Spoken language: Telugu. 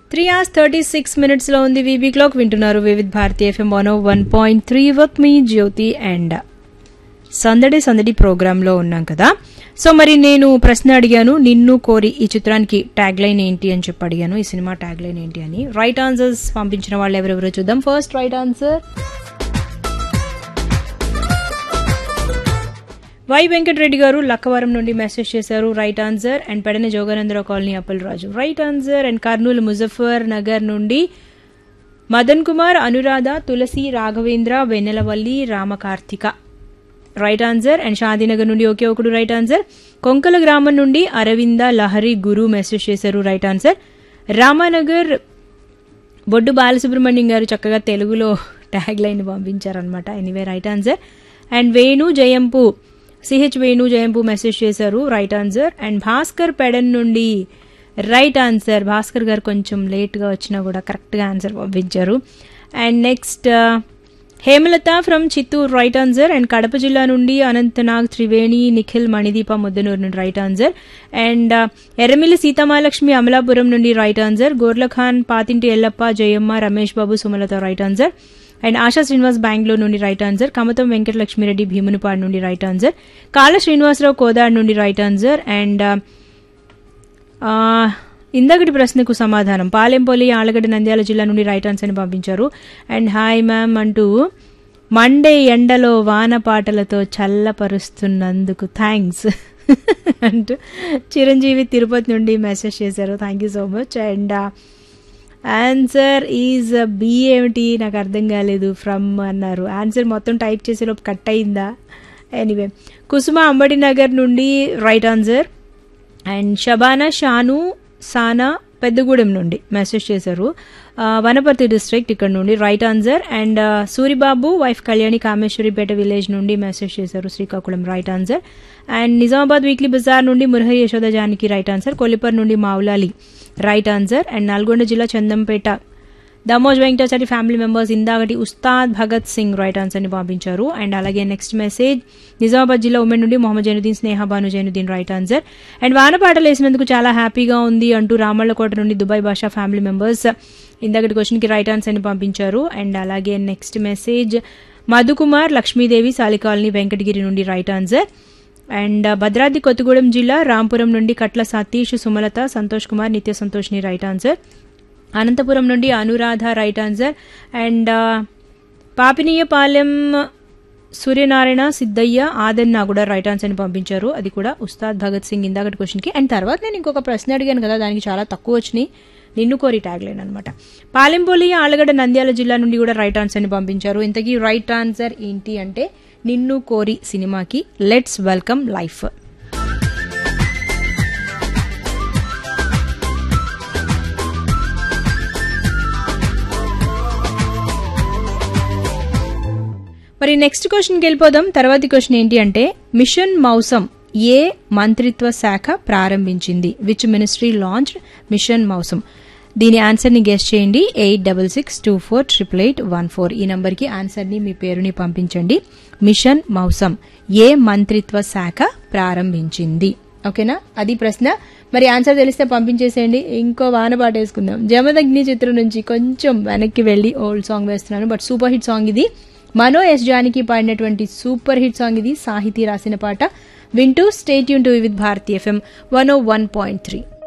త్రీ అవర్స్ థర్టీ సిక్స్ మినిట్స్లో ఉంది వీబీ క్లాక్ వింటున్నారు Vividh Bharati FM one one point three వర్క్ మీ జ్యోతి అండ్ సందడి సందడి ప్రోగ్రాంలో ఉన్నాం కదా సో మరి నేను ప్రశ్న అడిగాను నిన్ను కోరి ఈ చిత్రానికి ట్యాగ్ లైన్ ఏంటి అని చెప్పి అడిగాను ఈ సినిమా ట్యాగ్ లైన్ ఏంటి అని రైట్ ఆన్సర్స్ పంపించిన వాళ్ళు ఎవరెవరో చూద్దాం first right answer Y Venkatareddy గారు లక్కవరం నుండి మెసేజ్ చేశారు right answer and Pedana Joganandarao colony Appalaraju right answer and Kurnool Muzaffar Nagar నుండి Madan Kumar Anuradha Tulasi Raghavendra Vennelavalli Ramakarthika right answer and Shadinagar నుండి ఒకే ఒకడు రైట్ ఆన్సర్ కొంకల గ్రామం నుండి అరవింద లహరి గురు మెసేజ్ చేశారు రైట్ ఆన్సర్ రామానగర్ బొడ్డు బాలసుబ్రహ్మణ్యం గారు చక్కగా తెలుగులో ట్యాగ్ లైన్ పంపించారనమాట anyway right answer and Venu Jayampu CH Venu Jayampu message చేశారు right answer and Bhaskar Pedan నుండి రైట్ ఆన్సర్ భాస్కర్ గారు కొంచెం లేట్గా వచ్చినా కూడా కరెక్ట్గా ఆన్సర్ పంపించారు and next Hemalatha from Chittoor right answer and Kadapa జిల్లా నుండి అనంతనాగ్ త్రివేణి నిఖిల్ మణిదీప ముద్దనూరు నుండి right answer and Erramilli Seethamalakshmi Amalapuram నుండి right answer Gorlakhan Pathinti Yellappa Jayamma Ramesh Babu Sumalatha right answer and Asha Srinivas Bengaluru నుండి రైట్ ఆన్సర్ కమతం వెంకటలక్ష్మిరెడ్డి భీమునిపాడు నుండి రైట్ ఆన్సర్ కాళ శ్రీనివాసరావు కోదాడ్ నుండి రైట్ ఆన్సర్ అండ్ ఇందకటి ప్రశ్నకు సమాధానం పాలెంపల్లి ఆలగడ్డ నంద్యాల జిల్లా నుండి రైట్ ఆన్సర్ అని పంపించారు అండ్ హాయ్ మ్యామ్ అంటూ మండే ఎండలో వాన పాటలతో చల్లపరుస్తున్నందుకు థ్యాంక్స్ అంటూ చిరంజీవి తిరుపతి నుండి మెసేజ్ చేశారు thank you so much and answer is B ఏమిటి నాకు అర్థం కాలేదు ఫ్రమ్ అన్నారు ఆన్సర్ మొత్తం టైప్ చేసేలోపు కట్ అయిందా ఎనీవే కుసుమ అంబటి నగర్ నుండి రైట్ ఆన్సర్ అండ్ షబానా షాను సానా పెద్దగూడెం నుండి మెసేజ్ చేశారు వనపర్తి డిస్ట్రిక్ట్ ఇక్కడ నుండి right answer and Suribabu wife Kalyani Kameswaripeta village నుండి మెసేజ్ చేశారు Srikakulam right answer and Nizamabad weekly బజార్ నుండి మురహరి యశోద జానికి రైట్ ఆన్సర్ కొల్లిపర్ నుండి Maulali right answer and Nalgonda జిల్లా చందంపేట దమోజ్ వెంకటాచారి ఫ్యామిలీ మెంబర్స్ ఇందాకటి ఉస్తాద్ భగత్ సింగ్ రైట్ ఆన్సర్ని పంపించారు అండ్ అలాగే నెక్స్ట్ మెసేజ్ నిజామాబాద్ జిల్లా ఉమెన్ నుండి Mohammed Zainuddin Sneha Banu Zainuddin right answer and వానపాటలు వేసినందుకు చాలా హ్యాపీగా ఉంది అంటూ రామళ్ళకోట నుండి దుబాయ్ భాషా ఫ్యామిలీ మెంబర్స్ ఇందాకటి క్వశ్చన్కి రైట్ ఆన్సర్ని పంపించారు అండ్ అలాగే నెక్స్ట్ మెసేజ్ మధుకుమార్ లక్ష్మీదేవి సాలికాలనీ వెంకటగిరి నుండి right answer and Bhadradri Kothagudem జిల్లా రాంపురం నుండి కట్ల సతీష్ సుమలత సంతోష్ కుమార్ నిత్య సంతోష్ని రైట్ ఆన్సర్ అనంతపురం నుండి Anuradha right answer and Papiniyapalem Suryanarayana Siddaiah Adanna కూడా రైట్ ఆన్సర్ని పంపించారు అది కూడా ఉస్తాద్ భగత్ సింగ్ ఇందాకటి క్వశ్చన్కి అండ్ తర్వాత నేను ఇంకొక ప్రశ్న అడిగాను కదా దానికి చాలా తక్కువ వచ్చినాయి నిన్ను కోరి ట్యాగ్ లైన్ అనమాట పాలెంపల్లి ఆలగడ్డ నంద్యాల జిల్లా నుండి కూడా రైట్ ఆన్సర్ని పంపించారు ఇంతకీ రైట్ ఆన్సర్ ఏంటి అంటే నిన్ను కోరి సినిమాకి లెట్స్ వెల్కమ్ లైఫ్ మరి నెక్స్ట్ క్వశ్చన్కి వెళ్ళిపోదాం తర్వాతి క్వశ్చన్ ఏంటి అంటే మిషన్ మౌసం ఏ మంత్రిత్వ శాఖ ప్రారంభించింది which ministry launch mission Mausam దీని ఆన్సర్ని గెస్ట్ చేయండి eight double six two four triple eight one four ఈ నంబర్కి ఆన్సర్ని మీ పేరుని పంపించండి మిషన్ మౌసం ఏ మంత్రిత్వ శాఖ ప్రారంభించింది ఓకేనా అది ప్రశ్న మరి ఆన్సర్ తెలిస్తే పంపించేసేయండి ఇంకో వాన పాట వేసుకుందాం జమదగ్ని చిత్రం నుంచి కొంచెం వెనక్కి వెళ్ళి ఓల్డ్ సాంగ్ వేస్తున్నాను బట్ సూపర్ హిట్ సాంగ్ ఇది మనో ఎస్ జానికి పాడినటువంటి సూపర్ హిట్ సాంగ్ ఇది సాహితీ రాసిన పాట వింటూ స్టేట్ యూన్ to with Bharati FM one O one point three